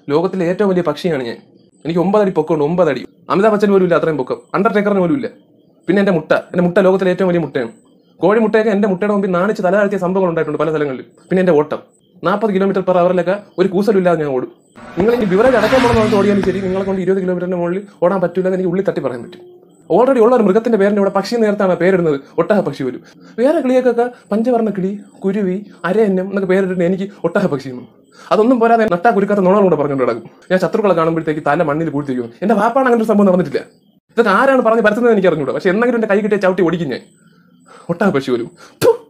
ലോകത്തിലെ ഏറ്റവും വലിയ പക്ഷിയാണ് ഞാൻ എനിക്ക് ഒമ്പതടി പൊക്കമുണ്ട് ഒമ്പതടി അമിതാഭ് ബച്ചൻ പോലും ഇല്ല അത്രയും പൊക്കം അണ്ടർടേക്കറിന് പോലും ഇല്ല പിന്നെ എന്റെ മുട്ട എന്റെ മുട്ട ലോകത്തിലെ ഏറ്റവും വലിയ മുട്ടയാണ് കോഴി മുട്ടയൊക്കെ എന്റെ മുട്ടയുടെ മുമ്പിൽ നാണിച്ച് തല താഴ്ത്തിയ സംഭവങ്ങൾ ഉണ്ടായിട്ടുണ്ട് പല സ്ഥലങ്ങളിലും പിന്നെ എന്റെ ഓട്ടം നാൽപ്പത് കിലോമീറ്റർ പെർ അവറിലൊക്കെ ഒരു കൂസലും ഇല്ലാതെ ഞാൻ ഓടും നിങ്ങൾ ഈ ബിവറേജ് അടക്കാൻ പോകണമെന്ന് ഓടിയാലും ശരി നിങ്ങളെ കൊണ്ട് ഇരുപത് കിലോമീറ്ററിന് മുകളിൽ ഓടാൻ പറ്റില്ല എന്ന് എനിക്ക് ഉള്ളിൽ തട്ടി പറയാൻ പറ്റും ഓൾറെഡി ഉള്ള ഒരു മൃഗത്തിന്റെ പേരിന്റെ ഇവിടെ പക്ഷി നേരത്താണ് പേരിടുന്നത് ഒട്ടഹ പക്ഷി പോലും വേറെ കിളിയൊക്കെ പഞ്ചവർണ്ണ കിളി കുരുവി അരയന്നം എന്നൊക്കെ പേരിട്ടിട്ട് എനിക്ക് ഒട്ടഹ പക്ഷി എന്ന്. അതൊന്നും പോരാതെ നട്ടാ കുരുക്കാത്ത നുണകളൂടെ പറഞ്ഞുകൊണ്ട് കിടക്കും ഞാൻ ശത്രുക്കളെ കാണുമ്പോഴത്തേക്ക് തല മണ്ണിൽ പൂഴ്ത്തിരിക്കുന്നു എന്റെ വാപ്പാണ് അങ്ങനെ ഒരു സംഭവം നടന്നിട്ടില്ല ഇതൊക്കെ ആരാണ് പറഞ്ഞ് പരത്തുന്നത് എനിക്ക് അറിഞ്ഞൂടാ പക്ഷെ എന്തെങ്കിലും എന്റെ കൈ കിട്ടിയ ചവിട്ടി ഓടിക്കും ഞാൻ ഒട്ടഹ പക്ഷി പോലും ഥു.